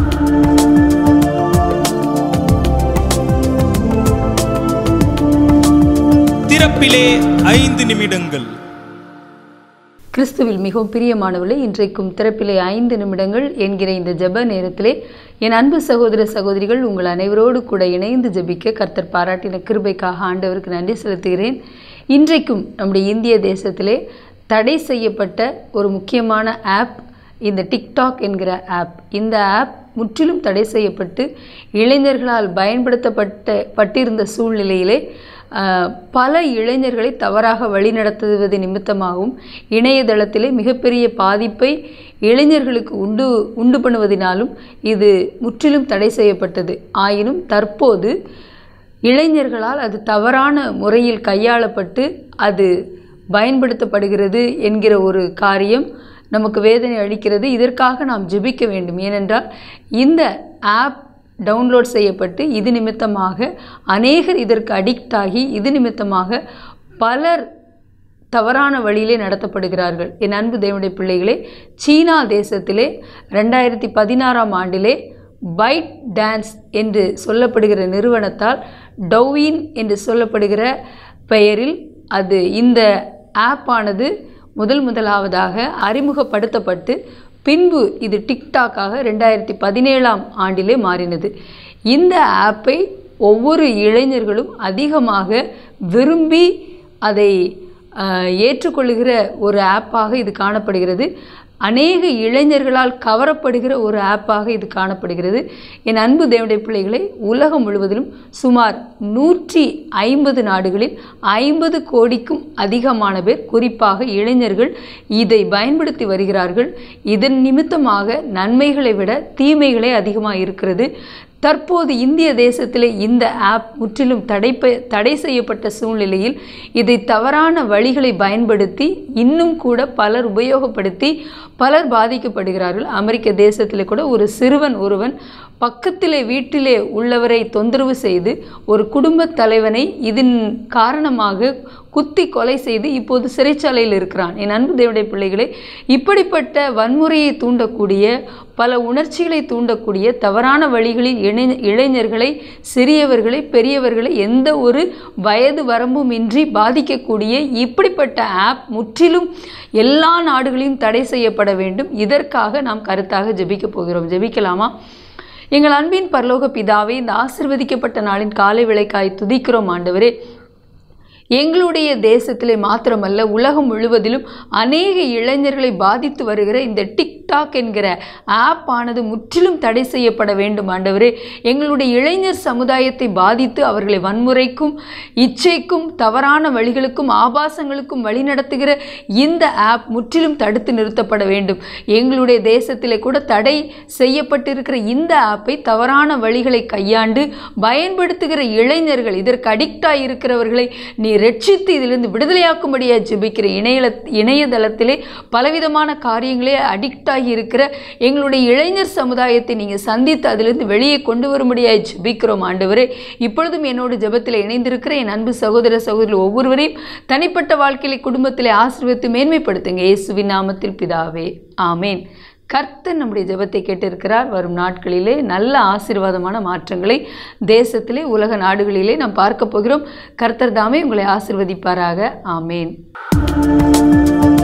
திறப்பிலே ஐந்து நிமிடங்கள் கிறிஸ்துவில் மிகவும் பிரியமானவர்களே இன்றைக்கும் திறப்பிலே ஐந்து நிமிடங்கள் என்கிற இந்த ஜெப நேரத்திலே என் அன்பு சகோதர சகோதரிகள் உங்கள் அனைவரோடு கூட இணைந்து ஜெபிக்க கர்த்தர் பாராட்டின கிருபைக்காக ஆண்டவருக்கு நன்றி செலுத்துகிறேன் இன்றைக்கும் நம்முடைய இந்திய தேசத்திலே தடை செய்யப்பட்ட ஒரு முக்கியமான ஆப் இந்த டிக்டாக் என்கிற ஆப் இந்த ஆப் முற்றிலும் தடை செய்யப்பட்டு இளைஞர்களால் பயன்படுத்தப்பட்ட பட்டிருந்த சூழ்நிலையிலே ஆஹ், பல இளைஞர்களை தவறாக வழிநடத்துவது நிமித்தமாகவும் இணையதளத்திலே மிகப்பெரிய பாதிப்பை இளைஞர்களுக்கு உண்டு உண்டு பண்ணுவதினாலும் இது முற்றிலும் தடை செய்யப்பட்டது ஆயினும் தற்போது இளைஞர்களால் அது தவறான முறையில் கையாளப்பட்டு அது பயன்படுத்தப்படுகிறது என்கிற ஒரு காரியம் நமக்கு வேதனை அளிக்கிறது இதற்காக நாம் ஜெபிக்க வேண்டும் ஏனென்றால் இந்த ஆப் டவுன்லோட் செய்யப்பட்டு இது நிமித்தமாக அநேகர் இதற்கு அடிக்ட் ஆகி இது நிமித்தமாக பலர் தவறான வழியிலே நடத்தப்படுகிறார்கள் என் அன்பு தேவனுடைய பிள்ளைகளே சீனா தேசத்திலே ரெண்டாயிரத்தி பதினாறாம் ஆண்டிலே பைட் டான்ஸ் என்று சொல்லப்படுகிற நிறுவனத்தால் டொவின் என்று சொல்லப்படுகிற பெயரில் அது இந்த ஆப்பானது முதல் முதலாவதாக அறிமுகப்படுத்தப்பட்டு பின்பு இது டிக்டாக்காக ரெண்டாயிரத்தி பதினேழாம் ஆண்டிலே மாறினது இந்த ஆப்பை ஒவ்வொரு இளைஞர்களும் அதிகமாக விரும்பி அதை ஆஹ், ஏற்றுக்கொள்ளுகிற ஒரு ஆப்பாக இது காணப்படுகிறது அநேக இளைஞர்களால் கவரப்படுகிற ஒரு ஆப்பாக இது காணப்படுகிறது என் அன்பு தேவனுடைய பிள்ளைகளை உலகம் முழுவதிலும் சுமார் நூற்றி ஐம்பது நாடுகளில் ஐம்பது கோடிக்கும் அதிகமான பேர் குறிப்பாக இளைஞர்கள் இதை பயன்படுத்தி வருகிறார்கள் இதன் நிமித்தமாக நன்மைகளை விட தீமைகளே அதிகமாக இருக்கிறது தற்போது இந்திய தேசத்திலே இந்த ஆப் முற்றிலும் தடைப்ப தடை செய்யப்பட்ட சூழ்நிலையில் இதை தவறான வழிகளை பயன்படுத்தி இன்னும் கூட பலர் உபயோகப்படுத்தி பலர் பாதிக்கப்படுகிறார்கள் அமெரிக்க தேசத்திலே கூட ஒரு சிறுவன் ஒருவன் பக்கத்திலே வீட்டிலே உள்ளவரை தொந்தரவு செய்து ஒரு குடும்பத் தலைவனை இதன் காரணமாக குத்தி கொலை செய்து இப்போது சிறைச்சாலையில் இருக்கிறான் என் அன்பு தேவனுடைய பிள்ளைகளே இப்படிப்பட்ட வன்முறையை தூண்டக்கூடிய பல உணர்ச்சிகளை தூண்டக்கூடிய தவறான வழிகளில் இணை இளைஞர்களை சிறியவர்களை பெரியவர்களை எந்த ஒரு வயது வரம்பும் இன்றி பாதிக்கக்கூடிய இப்படிப்பட்ட ஆப் முற்றிலும் எல்லா நாடுகளையும் தடை செய்யப்பட வேண்டும் இதற்காக நாம் கருத்தாக ஜெபிக்க போகிறோம் ஜெபிக்கலாமா எங்கள் அன்பின் பரலோக பிதாவே இந்த ஆசிர்வதிக்கப்பட்ட நாளின் காலை விளைக்காய் துதிக்கிறோம் ஆண்டவரே எங்களுடைய தேசத்திலே மாத்திரமல்ல உலகம் முழுவதிலும் அநேக இளைஞர்களை பாதித்து வருகிற இந்த டிக்டாக் என்கிற ஆப் ஆனது முற்றிலும் தடை செய்யப்பட வேண்டும் ஆண்டவரே எங்களுடைய இளைஞர் சமுதாயத்தை பாதித்து அவர்களை வன்முறைக்கும் இச்சைக்கும் தவறான வழிகளுக்கும் ஆபாசங்களுக்கும் வழிநடத்துகிற இந்த ஆப் முற்றிலும் தடுத்து நிறுத்தப்பட வேண்டும் எங்களுடைய தேசத்திலே கூட தடை செய்யப்பட்டிருக்கிற இந்த ஆப்பை தவறான வழிகளை கையாண்டு பயன்படுத்துகிற இளைஞர்கள் இதற்கு அடிக்டாக இருக்கிறவர்களை நீ ரட்சித்து இதிலிருந்து விடுதலையாக்கும்படியாக ஜெபிக்கிற இணைய இணையதளத்திலே பலவிதமான காரியங்களே அடிக்ட் ஆகி இருக்கிற எங்களுடைய இளைஞர் சமுதாயத்தை நீங்கள் சந்தித்து அதிலிருந்து வெளியே கொண்டு வரும்படியாக ஜெபிக்கிறோம் ஆண்டவரே இப்பொழுதும் என்னோடு ஜெபத்தில் இணைந்திருக்கிற என் அன்பு சகோதர சகோதரி ஒவ்வொருவரையும் தனிப்பட்ட வாழ்க்கையிலே குடும்பத்திலே ஆசீர்வதித்து மேன்மைப்படுத்துங்க இயேசுவின் நாமத்தில் பிதாவே ஆமேன் கர்த்தர் நம்முடைய ஜெபத்தை கேட்டிருக்கிறார் வரும் நாட்களிலே நல்ல ஆசீர்வாதமான மாற்றங்களை தேசத்திலே உலக நாடுகளிலே நாம் பார்க்க போகிறோம் கர்த்தர் தாமே உங்களை ஆசீர்வதிப்பாராக ஆமேன்